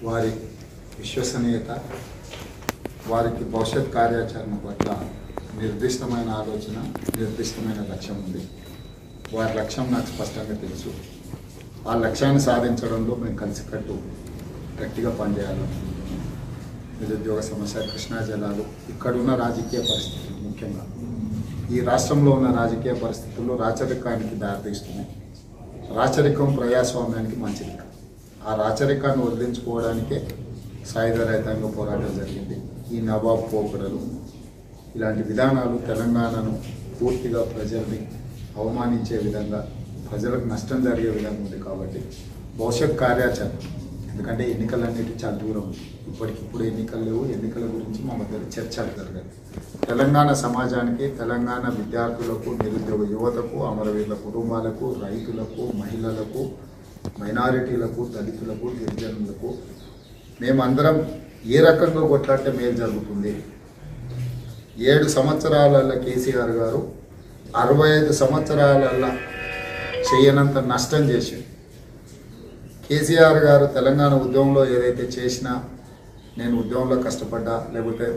వారి విశ్వసనీయత వారికి భవిష్యత్ కార్యాచరణ పట్ల నిర్దిష్టమైన ఆలోచన నిర్దిష్టమైన లక్ష్యం ఉంది వారి లక్ష్యం నాకు స్పష్టంగా తెలుసు ఆ లక్ష్యాన్ని సాధించడంలో మేము కలిసికట్టు గట్టిగా పనిచేయాలనుకుంటున్నాం నిరుద్యోగ సమస్య కృష్ణా జలాలు ఇక్కడున్న రాజకీయ పరిస్థితులు ముఖ్యంగా ఈ రాష్ట్రంలో ఉన్న రాజకీయ పరిస్థితుల్లో రాచరికానికి దారితీస్తున్నాయి రాచరికం ప్రజాస్వామ్యానికి మంచిది కాదు. ఆ రాచరికాన్ని వదిలించుకోవడానికే సాయుధ రైతాంగ పోరాటం జరిగింది ఈ నవాబ్ పోకడలు ఇలాంటి విధానాలు తెలంగాణను పూర్తిగా ప్రజల్ని అవమానించే విధంగా ప్రజలకు నష్టం జరిగే విధంగా ఉంది కాబట్టి భవిష్యత్ కార్యాచరణ ఎందుకంటే ఎన్నికలన్నిటి చాలా దూరం ఉంది ఇప్పటికిప్పుడు ఎన్నికలు లేవు ఎన్నికల గురించి మా మధ్య చర్చలు జరగాలి తెలంగాణ సమాజానికి తెలంగాణ విద్యార్థులకు నిరుద్యోగ యువతకు అమరవీరుల కుటుంబాలకు రైతులకు మహిళలకు మైనారిటీలకు దళితులకు గిరిజనులకు మేమందరం ఏ రకంగా కొట్లాడితే మేలు జరుగుతుంది ఏడు సంవత్సరాలలో కేసీఆర్ గారు అరవై ఐదు సంవత్సరాలలో చేయనంత నష్టం చేసి కేసీఆర్ గారు తెలంగాణ ఉద్యమంలో ఏదైతే చేసినా నేను ఉద్యమంలో కష్టపడ్డా లేకపోతే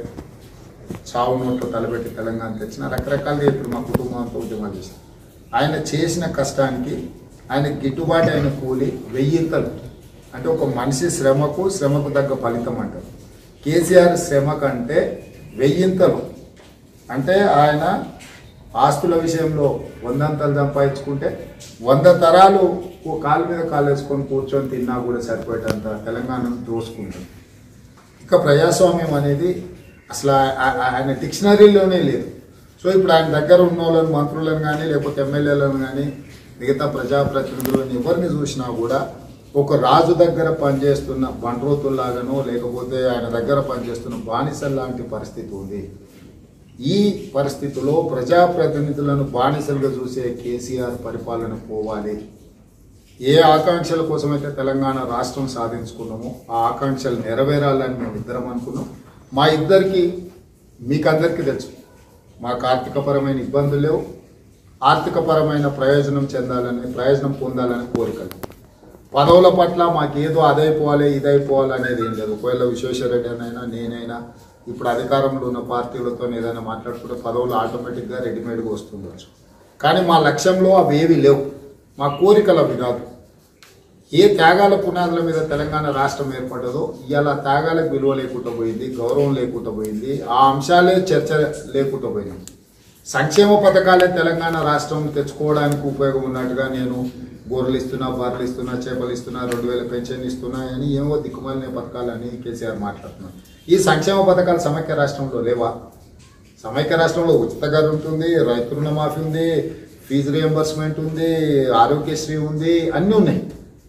చావు నోట్లో తలబెట్టి తెలంగాణ తెచ్చిన రకరకాలుగా ఇప్పుడు మా కుటుంబంతో ఉద్యమాలు చేశాను ఆయన చేసిన కష్టానికి ఆయన గిట్టుబాటు అయిన కూలి వెయ్యింతలు అంటే ఒక మనిషి శ్రమకు శ్రమకు తగ్గ ఫలితం అంటారు కేసీఆర్ శ్రమ కంటే వెయ్యింతలు అంటే ఆయన ఆస్తుల విషయంలో వందంతలు సంపాదించుకుంటే వంద తరాలు ఓ కాలు మీద కాలు వేసుకొని కూర్చొని తిన్నా కూడా సరిపోయేటంత తెలంగాణను దోసుకుంటారు ఇక ప్రజాస్వామ్యం అనేది అసలు ఆ- ఆ- ఆయన డిక్షనరీలోనే లేదు సో ఇప్పుడు ఆయన దగ్గర ఉన్న వాళ్ళని మంత్రులను కానీ లేకపోతే ఎమ్మెల్యేలను కానీ మిగతా ప్రజాప్రతినిధులను ఎవరిని చూసినా కూడా ఒక రాజు దగ్గర పనిచేస్తున్న బండ్రోతుల్లాగానో లేకపోతే ఆయన దగ్గర పనిచేస్తున్న బానిసల లాంటి పరిస్థితి ఉంది ఈ పరిస్థితిలో ప్రజాప్రతినిధులను బానిసలుగా చూసే కేసీఆర్ పరిపాలన పోవాలి ఏ ఆకాంక్షల కోసమైతే తెలంగాణ రాష్ట్రం సాధించుకున్నామో ఆ ఆకాంక్షలు నెరవేరాలని మేము ఇద్దరం అనుకున్నాం మా ఇద్దరికి మీకందరికీ తెలుసు మాకు ఆర్థికపరమైన ఇబ్బందులు లేవు ఆర్థికపరమైన ప్రయోజనం చెందాలని ప్రయోజనం పొందాలని కోరికలు పదవుల పట్ల మాకు ఏదో అదైపోవాలి ఇదైపోవాలి అనేది ఏం లేదు ఒకవేళ విశ్వేశ్వరరెడ్డి అయినా నేనైనా ఇప్పుడు అధికారంలో ఉన్న పార్టీలతో ఏదైనా మాట్లాడుకుంటే పదవులు ఆటోమేటిక్గా రెడీమేడ్గా వస్తుండొచ్చు కానీ మా లక్ష్యంలో అవి ఏవి లేవు మా కోరికలు అవి కాదు ఏ త్యాగాల పునాదుల మీద తెలంగాణ రాష్ట్రం ఏర్పడ్డదో ఇవాళ త్యాగాలకు విలువ లేకుండా పోయింది గౌరవం లేకుండా పోయింది ఆ అంశాలే చర్చ లేకుండా పోయింది సంక్షేమ పథకాలే తెలంగాణ రాష్ట్రం తెచ్చుకోవడానికి ఉపయోగం ఉన్నట్టుగా నేను గొర్రెలు ఇస్తున్నా బర్రెలు ఇస్తున్నా చేపలు ఇస్తున్నా రెండు వేల పెన్షన్ ఇస్తున్నా అని ఏమో దిక్కుమాలిన పథకాలని కేసీఆర్ మాట్లాడుతున్నారు ఈ సంక్షేమ పథకాలు సమైక్య రాష్ట్రంలో లేవా సమైక్య రాష్ట్రంలో ఉచిత గారు ఉంటుంది రైతు రుణమాఫీ ఉంది ఫీజు రియంబర్స్మెంట్ ఉంది ఆరోగ్యశ్రీ ఉంది అన్నీ ఉన్నాయి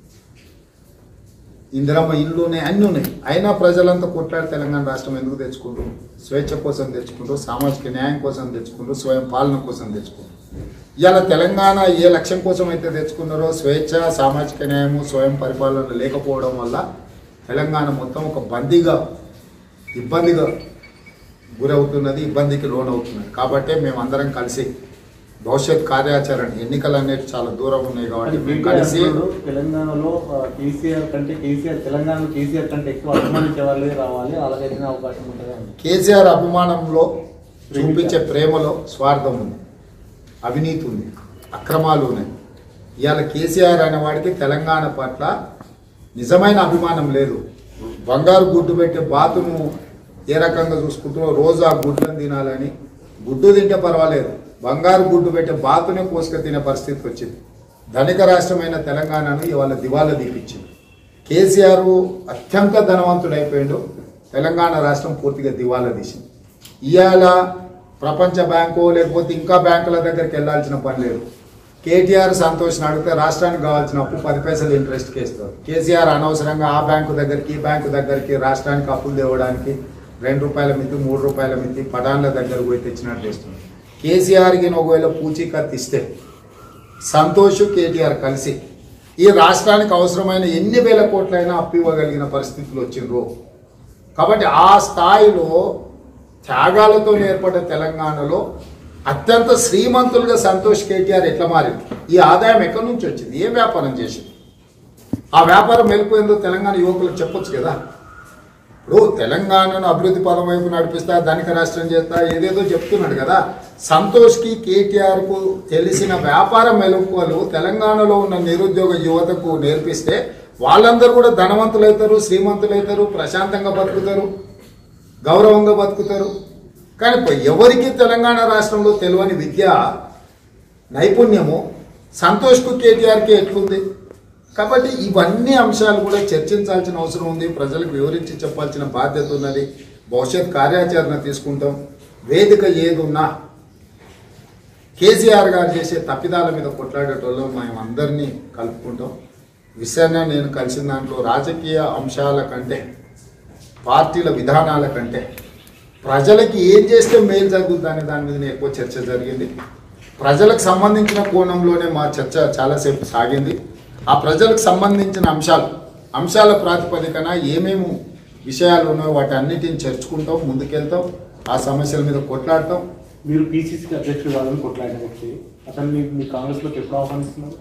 ఇందిరమ్మ ఇల్లు ఉన్నాయి అన్నీ ఉన్నాయి అయినా ప్రజలంతా కొట్లాడి తెలంగాణ రాష్ట్రం ఎందుకు తెచ్చుకుంటారు స్వేచ్ఛ కోసం తెచ్చుకుంటారు సామాజిక న్యాయం కోసం తెచ్చుకుంటారు స్వయం పాలన కోసం తెచ్చుకుంటారు ఇవాళ తెలంగాణ ఏ లక్ష్యం కోసం అయితే తెచ్చుకున్నారో స్వేచ్ఛ సామాజిక న్యాయము స్వయం పరిపాలన లేకపోవడం వల్ల తెలంగాణ మొత్తం ఒక బందీగా ఇబ్బందిగా గురవుతున్నది ఇబ్బందికి లోనవుతున్నది కాబట్టే మేమందరం కలిసి భవిష్యత్ కార్యాచరణ ఎన్నికలు అనేవి చాలా దూరం ఉన్నాయి కాబట్టి మేము కలిసి ఇప్పుడు తెలంగాణలో ఆ, కేసీఆర్ కంటే కేసీఆర్ తెలంగాణలో కేసీఆర్ కంటే ఎక్కువ అభిమానించే వాళ్ళే రావాలి వాళ్ళకైతే అవకాశం ఉంటుంది అని. కేసీఆర్ అభిమానంలో చూపించే ప్రేమలో స్వార్థం ఉంది అవినీతి ఉంది అక్రమాలు ఉన్నాయి ఇవాళ కేసీఆర్ అనే వాడికి తెలంగాణ పట్ల నిజమైన అభిమానం లేదు బంగారు గుడ్డు పెట్టే బాతును ఏ రకంగా చూసుకుంటున్నారో రోజు ఆ గుడ్లను తినాలని గుడ్డు తింటే పర్వాలేదు బంగారు గుడ్డు పెట్టే బాతునే కోసుక తినే పరిస్థితి వచ్చింది ధనిక రాష్ట్రమైన తెలంగాణను ఇవాళ దివాలా దీపించింది కేసీఆర్ అత్యంత ధనవంతుడైపోయాడు తెలంగాణ రాష్ట్రం పూర్తిగా దివాలా తీసింది ఇవాళ ప్రపంచ బ్యాంకు లేకపోతే ఇంకా బ్యాంకుల దగ్గరికి వెళ్ళాల్సిన పని లేదు కేటీఆర్ సంతోష్ని అడిగితే రాష్ట్రానికి కావాల్సిన అప్పు పది పైసలు ఇంట్రెస్ట్కి ఇస్తారు కేసీఆర్ అనవసరంగా ఆ బ్యాంకు దగ్గరికి ఈ బ్యాంకు దగ్గరికి రాష్ట్రానికి అప్పులు తేవడానికి రెండు రూపాయల మితి మూడు రూపాయల మితి పడాన్ల దగ్గరకు పోయి తెచ్చినట్టు చేస్తుంది కేసీఆర్కి ఒకవేళ పూచీకత్తు ఇస్తే సంతోష్ కేటీఆర్ కలిసి ఈ రాష్ట్రానికి అవసరమైన ఎన్ని వేల కోట్లైనా అప్పు ఇవ్వగలిగిన పరిస్థితులు వచ్చిండ్రు కాబట్టి ఆ స్థాయిలో త్యాగాలతో ఏర్పడ్డ తెలంగాణలో అత్యంత శ్రీమంతులుగా సంతోష్ కేటీఆర్ ఎట్లా మారింది ఈ ఆదాయం ఎక్కడి నుంచి వచ్చింది ఏ వ్యాపారం చేసింది ఆ వ్యాపారం వెళ్ళిపోయిందో తెలంగాణ యువకులకు చెప్పొచ్చు కదా ఇప్పుడు తెలంగాణను అభివృద్ధి పదం వైపు నడిపిస్తా ధనిక రాష్ట్రం చేస్తా ఏదేదో చెప్తున్నాడు కదా సంతోష్కి కేటీఆర్కు తెలిసిన వ్యాపార మెలకువలు తెలంగాణలో ఉన్న నిరుద్యోగ యువతకు నేర్పిస్తే వాళ్ళందరూ కూడా ధనవంతులవుతారు శ్రీమంతులవుతారు ప్రశాంతంగా బతుకుతారు గౌరవంగా బతుకుతారు కానీ ప- ఎవరికి తెలంగాణ రాష్ట్రంలో తెలియని విద్య నైపుణ్యము సంతోష్కు కేటీఆర్కి ఎట్లుంది కాబట్టి ఇవన్నీ అంశాలు కూడా చర్చించాల్సిన అవసరం ఉంది ప్రజలకు వివరించి చెప్పాల్సిన బాధ్యత ఉన్నది భవిష్యత్ కార్యాచరణ తీసుకుంటాం వేదిక ఏదున్నా కేసీఆర్ గారు చేసే తప్పిదాల మీద కొట్లాడేటోళ్ళు మేము అందరినీ కలుపుకుంటాం విషయాన్ని నేను కలిసిన దాంట్లో రాజకీయ అంశాల కంటే పార్టీల విధానాల కంటే ప్రజలకి ఏం చేస్తే మేలు జరుగుతుంది అనే దాని మీద ఎక్కువ చర్చ జరిగింది ప్రజలకు సంబంధించిన కోణంలోనే మా చర్చ చాలాసేపు సాగింది ఆ ప్రజలకు సంబంధించిన అంశాలు అంశాల ప్రాతిపదికన ఏమేమి విషయాలు ఉన్నాయో వాటి అన్నిటిని చర్చుకుంటాం ముందుకెళ్తాం ఆ సమస్యల మీద కొట్లాడతాం మీరు పీసీసీకి అధ్యక్షుడు కాదని కొట్లాడిన వ్యక్తి అతను మీ మీ కాంగ్రెస్లోకి ఎప్పుడు ఆహ్వానిస్తున్నారు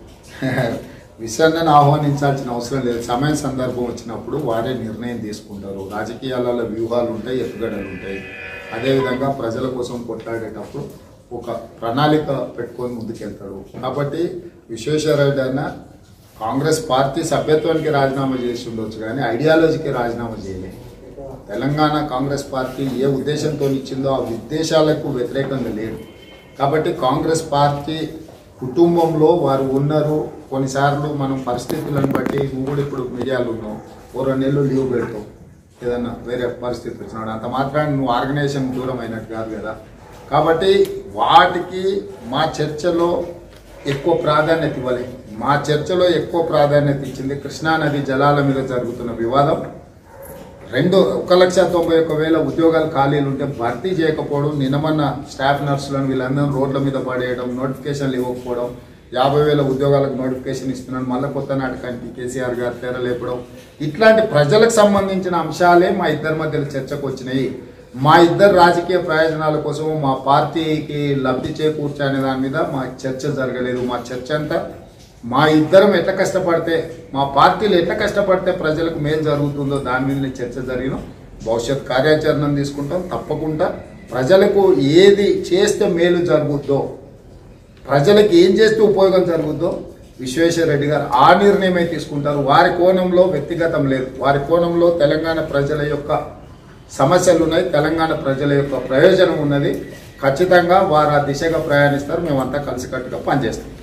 విషయాన్ని ఆహ్వానించాల్సిన అవసరం లేదు సమయ సందర్భం వచ్చినప్పుడు వారే నిర్ణయం తీసుకుంటారు రాజకీయాలలో వ్యూహాలు ఉంటాయి ఎత్తుగడలు ఉంటాయి అదేవిధంగా ప్రజల కోసం కొట్లాడేటప్పుడు ఒక ప్రణాళిక పెట్టుకొని ముందుకెళ్తాడు కాబట్టి విశ్వేశ్వరరెడ్డి అన్న కాంగ్రెస్ పార్టీ సభ్యత్వానికి రాజీనామా చేసి ఉండొచ్చు కానీ ఐడియాలజీకి రాజీనామా చేయలేదు తెలంగాణ కాంగ్రెస్ పార్టీ ఏ ఉద్దేశంతో ఇచ్చిందో ఆ ఉద్దేశాలకు వ్యతిరేకంగా లేడు కాబట్టి కాంగ్రెస్ పార్టీ కుటుంబంలో వారు ఉన్నారు కొన్నిసార్లు మనం పరిస్థితులను బట్టి నువ్వు కూడా ఇప్పుడు మీడియాలో ఉన్నావు ఓ రెండు నెలలు లీవ్ పెడతావు ఏదన్నా వేరే పరిస్థితి వచ్చినాడు అంత మాత్రాన్ని నువ్వు ఆర్గనైజేషన్ దూరం అయినట్టు కాదు కదా కాబట్టి వాటికి మా చర్చలో ఎక్కువ ప్రాధాన్యత ఇవ్వలే మా చర్చలో ఎక్కువ ప్రాధాన్యత ఇచ్చింది కృష్ణానది జలాల మీద జరుగుతున్న వివాదం రెండు ఒక లక్ష తొంభై ఒక్క వేల ఉద్యోగాలు ఖాళీలు ఉంటే భర్తీ చేయకపోవడం నిన్నమన్న స్టాఫ్ నర్సులను వీళ్ళందరూ రోడ్ల మీద పడేయడం నోటిఫికేషన్లు ఇవ్వకపోవడం యాభై వేల ఉద్యోగాలకు నోటిఫికేషన్ ఇస్తున్నాను మళ్ళీ కొత్త నాటకానికి కేసీఆర్ గారు తెరలేపడం ఇట్లాంటి ప్రజలకు సంబంధించిన అంశాలే మా ఇద్దరి మధ్యలో చర్చకు వచ్చినాయి మా ఇద్దరు రాజకీయ ప్రయోజనాల కోసం మా పార్టీకి లబ్ధి చేకూర్చే అనే దాని మీద మా చర్చ జరగలేదు మా చర్చ అంతా మా ఇద్దరం ఎట్లా కష్టపడితే మా పార్టీలు ఎట్లా కష్టపడితే ప్రజలకు మేలు జరుగుతుందో దాని మీద చర్చ జరిగిన భవిష్యత్ కార్యాచరణ తీసుకుంటాం తప్పకుండా ప్రజలకు ఏది చేస్తే మేలు జరుగుద్దో ప్రజలకు ఏం చేస్తే ఉపయోగం జరుగుద్దో విశ్వేశ్వర రెడ్డి గారు ఆ నిర్ణయమే తీసుకుంటారు వారి కోణంలో వ్యక్తిగతం లేదు వారి కోణంలో తెలంగాణ ప్రజల యొక్క సమస్యలు ఉన్నాయి తెలంగాణ ప్రజల యొక్క ప్రయోజనం ఉన్నది ఖచ్చితంగా వారు ఆ దిశగా ప్రయాణిస్తారు మేమంతా కలిసికట్టుగా పనిచేస్తాం